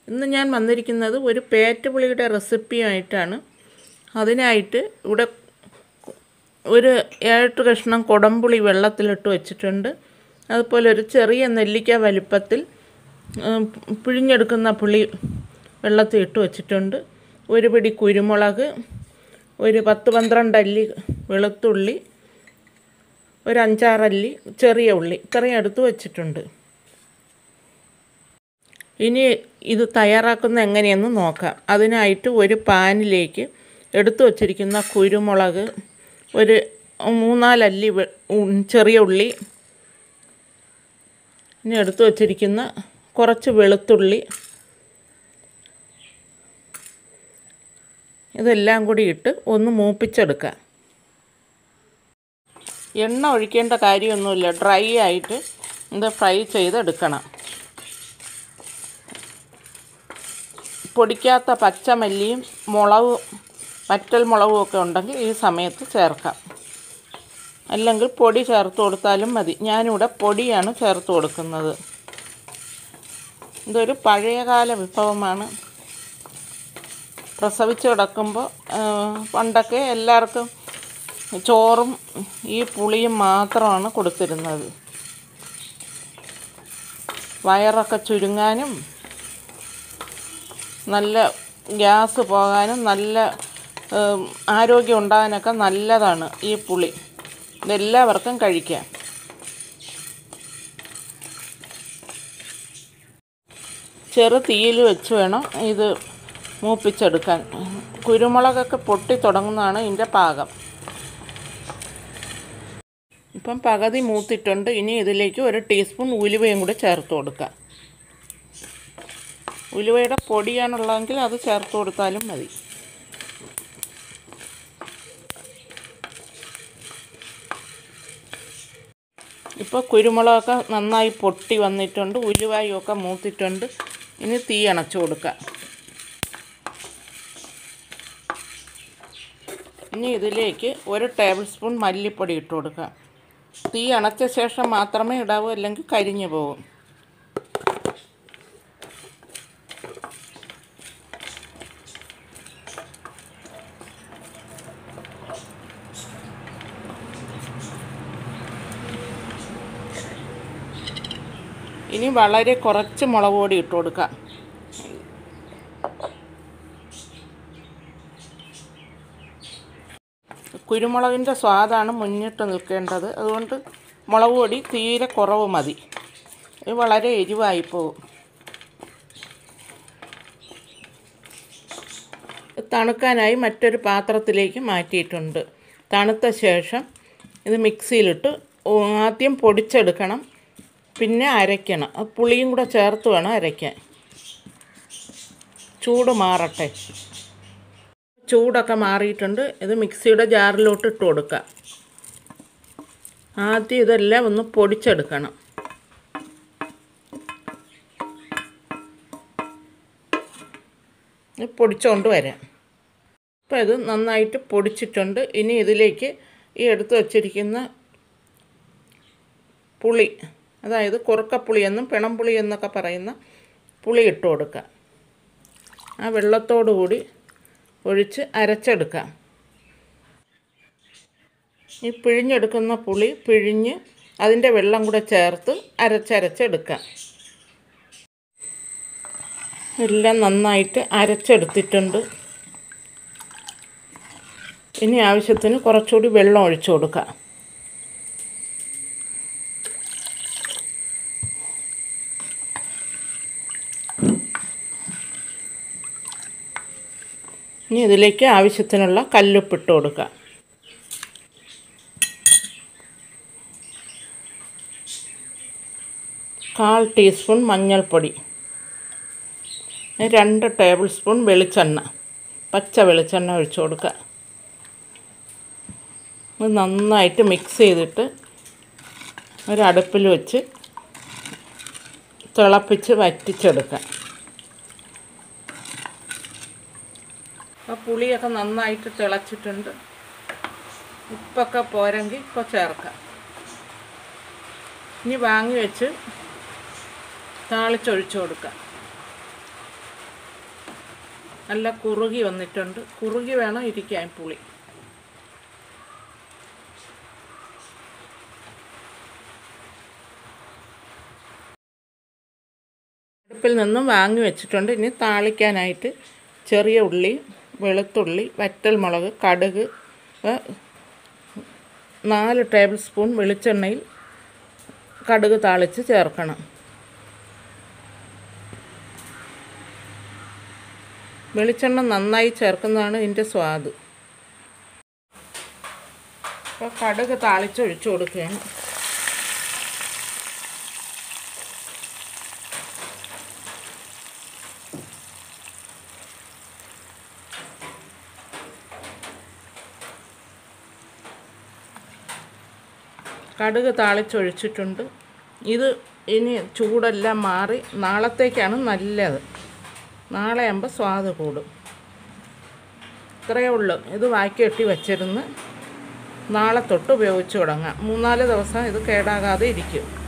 ഇന്ന് ഞാൻ വന്നിരിക്കുന്നത് ഒരു പേറ്റുപുളിയുടെ റെസിപ്പിയായിട്ടാണ് അതിനായിട്ട് ഇവിടെ ഒരു ഏഴെട്ട് കഷ്ണം കുടംപുളി വെള്ളത്തിലിട്ട് വെച്ചിട്ടുണ്ട് അതുപോലെ ഒരു ചെറിയ നെല്ലിക്ക വലിപ്പത്തിൽ ഉം, പിഴിഞ്ഞെടുക്കുന്ന പുളി വെള്ളത്തിൽ ഇട്ട് വെച്ചിട്ടുണ്ട് ഒരു പിടി കുരുമുളക് ഒരു പത്ത് പന്ത്രണ്ട് അല്ലി വെളുത്തുള്ളി ഒരു അഞ്ചാറല്ലി ചെറിയ ഉള്ളി ഇത്രയും എടുത്ത് വെച്ചിട്ടുണ്ട് ഇനി ഇത് തയ്യാറാക്കുന്ന എങ്ങനെയെന്ന് നോക്കാം അതിനായിട്ട് ഒരു പാനിലേക്ക് എടുത്തു വച്ചിരിക്കുന്ന കുരുമുളക് ഒരു മൂന്നാലല്ലി വെ- ഉ- ചെറിയ ഉള്ളി ഇനി എടുത്തു വച്ചിരിക്കുന്ന കുറച്ച് വെളുത്തുള്ളി ഇതെല്ലാം കൂടി ഇട്ട് ഒന്ന് മൂപ്പിച്ചെടുക്കാം എണ്ണ ഒഴിക്കേണ്ട കാര്യമൊന്നുമില്ല ഡ്രൈ ആയിട്ട് ഇത് ഫ്രൈ ചെയ്തെടുക്കണം പൊടിക്കാത്ത പച്ചമല്ലിയും മുളകും വറ്റൽ മുളകും ഒക്കെ ഉണ്ടെങ്കിൽ ഈ സമയത്ത് ചേർക്കാം അല്ലെങ്കിൽ പൊടി ചേർത്ത് കൊടുത്താലും മതി ഞാനിവിടെ പൊടിയാണ് ചേർത്ത് കൊടുക്കുന്നത് ഇതൊരു പഴയകാല വിഭവമാണ് പ്രസവിച്ച് കിടക്കുമ്പോൾ ആ, പണ്ടൊക്കെ എല്ലാവർക്കും ചോറും ഈ പുളിയും മാത്രമാണ് കൊടുത്തിരുന്നത് വയറൊക്കെ ചുരുങ്ങാനും നല്ല ഗ്യാസ് പോകാനും നല്ല ഏം, ആരോഗ്യം ഉണ്ടാകാനൊക്കെ നല്ലതാണ് ഈ പുളി ഇതെല്ലാവർക്കും കഴിക്കാം ചെറു തീയിൽ വെച്ച് വേണം ഇത് മൂപ്പിച്ചെടുക്കാൻ കുരുമുളകൊക്കെ പൊട്ടി തുടങ്ങുന്നതാണ് ഇതിൻ്റെ പാകം ഇപ്പം പകുതി മൂത്തിട്ടുണ്ട് ഇനി ഇതിലേക്ക് ഒരു ടീസ്പൂൺ ഉലുവയും കൂടി ചേർത്ത് കൊടുക്കാം ഉലുവയുടെ പൊടിയാണുള്ളതെങ്കിൽ അത് ചേർത്ത് കൊടുത്താലും മതി ഇപ്പോൾ കുരുമുളകൊക്കെ നന്നായി പൊട്ടി വന്നിട്ടുണ്ട് ഉലുവായും ഒക്കെ മൂത്തിട്ടുണ്ട് ഇനി തീ അണച്ചു കൊടുക്കാം ഇനി ഇതിലേക്ക് ഒരു ടേബിൾ സ്പൂൺ മല്ലിപ്പൊടി ഇട്ട് കൊടുക്കാം തീ അണച്ച ശേഷം മാത്രമേ ഇടാവൂ അല്ലെങ്കിൽ കരിഞ്ഞു പോകും ഇനി വളരെ കുറച്ച് മുളക് പൊടി ഇട്ട് കൊടുക്കാം കുരുമുളകിൻ്റെ സ്വാദാണ് മുന്നിട്ട് നിൽക്കേണ്ടത് അതുകൊണ്ട് മുളക് പൊടി തീരെ കുറവ് മതി ഇത് വളരെ എരിവായി പോകും തണുക്കാനായി മറ്റൊരു പാത്രത്തിലേക്ക് മാറ്റിയിട്ടുണ്ട് തണുത്ത ശേഷം ഇത് മിക്സിയിലിട്ട് ഓ- ആദ്യം പൊടിച്ചെടുക്കണം പിന്നെ അരയ്ക്കണം ആ പുളിയും കൂടെ ചേർത്ത് വേണം അരയ്ക്കാൻ ചൂട് മാറട്ടെ ചൂടൊക്കെ മാറിയിട്ടുണ്ട് ഇത് മിക്സിയുടെ ജാറിലോട്ട് ഇട്ട് കൊടുക്കുക ആദ്യം ഇതെല്ലാം ഒന്ന് പൊടിച്ചെടുക്കണം ഇത് പൊടിച്ചുകൊണ്ട് വരാം അപ്പോൾ ഇത് നന്നായിട്ട് പൊടിച്ചിട്ടുണ്ട് ഇനി ഇതിലേക്ക് ഈ എടുത്ത് വച്ചിരിക്കുന്ന പുളി അതായത് കുറുക്കപ്പുളി എന്നും പിണംപുളി എന്നൊക്കെ പറയുന്ന പുളി ഇട്ട് കൊടുക്കുക ആ വെള്ളത്തോടു കൂടി ഒഴിച്ച് അരച്ചെടുക്കാം ഈ പിഴിഞ്ഞെടുക്കുന്ന പുളി പിഴിഞ്ഞ് അതിൻ്റെ വെള്ളം കൂടെ ചേർത്ത് അരച്ചരച്ചെടുക്കാം എല്ലാം നന്നായിട്ട് അരച്ചെടുത്തിട്ടുണ്ട് ഇനി ആവശ്യത്തിന് കുറച്ചുകൂടി വെള്ളം ഒഴിച്ചു കൊടുക്കാം ഇനി ഇതിലേക്ക് ആവശ്യത്തിനുള്ള കല്ലുപ്പിട്ട് കൊടുക്കുക കാൽ ടീസ്പൂൺ മഞ്ഞൾപ്പൊടി രണ്ട് ടേബിൾ സ്പൂൺ വെളിച്ചെണ്ണ പച്ച വെളിച്ചെണ്ണ ഒഴിച്ചു കൊടുക്കുക ഇത് നന്നായിട്ട് മിക്സ് ചെയ്തിട്ട് ഒരടുപ്പിൽ വെച്ച് തിളപ്പിച്ച് വറ്റിച്ചെടുക്കുക ആ പുളിയൊക്കെ നന്നായിട്ട് തിളച്ചിട്ടുണ്ട് ഉപ്പൊക്കെ പോരെങ്കിൽ ഇപ്പോൾ ചേർക്കാം ഇനി വാങ്ങി വെച്ച് താളിച്ചൊഴിച്ചു കൊടുക്കാം നല്ല കുറുകി വന്നിട്ടുണ്ട് കുറുകി വേണം ഇരിക്കാൻ പുളി അടുപ്പിൽ നിന്നും വാങ്ങി വെച്ചിട്ടുണ്ട് ഇനി താളിക്കാനായിട്ട് ചെറിയ ഉള്ളി വെളുത്തുള്ളി വറ്റൽമുളക് കടുക് ഏ, നാല് ടേബിൾ സ്പൂൺ വെളിച്ചെണ്ണയിൽ കടുക് താളിച്ച് ചേർക്കണം വെളിച്ചെണ്ണ നന്നായി ചേർക്കുന്നതാണ് ഇതിൻ്റെ സ്വാദ് അപ്പോൾ കടുക് താളിച്ച് ഒഴിച്ചു കൊടുക്കുകയാണ് കടുക് താളിച്ചൊഴിച്ചിട്ടുണ്ട് ഇത് ഇനി ചൂടെല്ലാം മാറി നാളത്തേക്കാണ് നല്ലത് നാളെ ആകുമ്പോൾ സ്വാദ് കൂടും ഇത്രയേ ഉള്ളൂ ഇത് വാക്കി കെട്ടി വെച്ചിരുന്ന് നാളെ തൊട്ട് ഉപയോഗിച്ച് തുടങ്ങാം മൂന്നാല് ദിവസം ഇത് കേടാകാതെ ഇരിക്കും